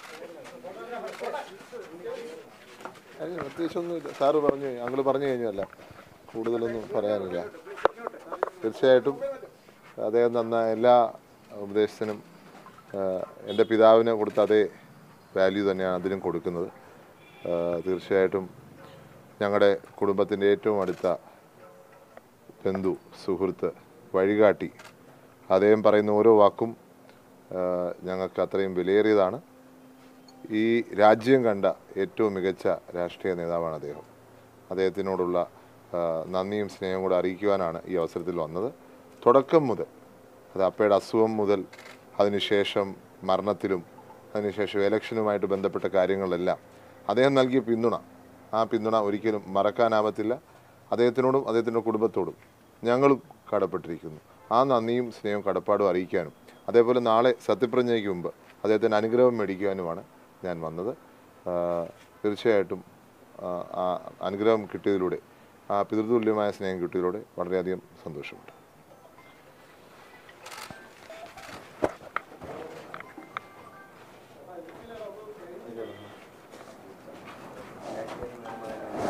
അതിന് പ്രത്യേകിച്ചൊന്നുമില്ല സാറ് പറഞ്ഞു അങ്കിള് പറഞ്ഞു കഴിഞ്ഞല്ല കൂടുതലൊന്നും പറയാനില്ല തീർച്ചയായിട്ടും അദ്ദേഹം തന്ന എല്ലാ ഉപദേശത്തിനും ആ, എൻ്റെ പിതാവിന് കൊടുത്ത അതേ വാല്യൂ തന്നെയാണ് അതിനും കൊടുക്കുന്നത് ആ, തീർച്ചയായിട്ടും ഞങ്ങളുടെ കുടുംബത്തിൻ്റെ ഏറ്റവും അടുത്ത ബന്ധു സുഹൃത്ത് വഴികാട്ടി അദ്ദേഹം പറയുന്ന ഓരോ വാക്കും ആ, ഞങ്ങൾക്ക് അത്രയും വിലയേറിയതാണ് ഈ രാജ്യം കണ്ട ഏറ്റവും മികച്ച രാഷ്ട്രീയ നേതാവാണ് അദ്ദേഹം അദ്ദേഹത്തിനോടുള്ള ആ, നന്ദിയും സ്നേഹവും കൂടെ അറിയിക്കുവാനാണ് ഈ അവസരത്തിൽ വന്നത് തുടക്കം മുതൽ അത് അപ്പയുടെ അസുഖം മുതൽ അതിനുശേഷം മരണത്തിലും അതിനുശേഷം ഇലക്ഷനുമായിട്ട് ബന്ധപ്പെട്ട കാര്യങ്ങളിലെല്ലാം അദ്ദേഹം നൽകിയ പിന്തുണ ആ പിന്തുണ ഒരിക്കലും മറക്കാനാവത്തില്ല അദ്ദേഹത്തിനോടും അദ്ദേഹത്തിൻ്റെ കുടുംബത്തോടും ഞങ്ങളും കടപ്പെട്ടിരിക്കുന്നു ആ നന്ദിയും സ്നേഹവും കടപ്പാടും അറിയിക്കാനും അതേപോലെ നാളെ സത്യപ്രതിജ്ഞയ്ക്ക് മുമ്പ് അദ്ദേഹത്തിൻ്റെ അനുഗ്രഹം മേടിക്കുവാനുമാണ് ഞാൻ വന്നത് ആ, തീർച്ചയായിട്ടും ആ, ആ അനുഗ്രഹം കിട്ടിയതിലൂടെ ആ പിതൃതുല്യമായ സ്നേഹം കിട്ടിയതിലൂടെ വളരെയധികം സന്തോഷമുണ്ട്